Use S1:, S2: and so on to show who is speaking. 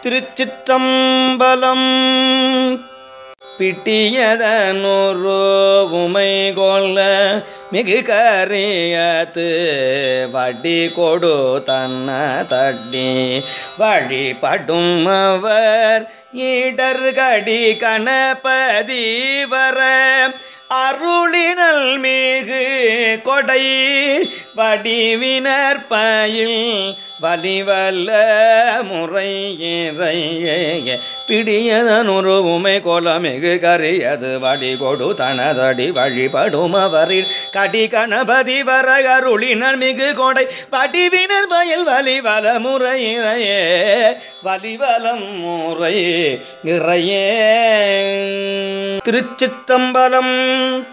S1: திருச்சிற்றம்பலம் பிட்டியதனொரு உமை கொள்ள மிகு கரியத்து வடி கொடு தன்ன தட்டி வழிபடும் அவர் இடர்கடி கணபதி வர அருளினல் மிகு கொடை வடிவினர் பயில் வலிவல்ல முறையிறைய பிடியதனுரு உமை கோலமிகு கரியது வடி கொடு தனதடி வழிபடும் அவரில் கடி கணபதி வர அருளினர் மிகு கொடை வடிவினர் பயில் வலிவல முறையிறையே வலிவலம் முறை இறையே திருச்சித்தம்பலம்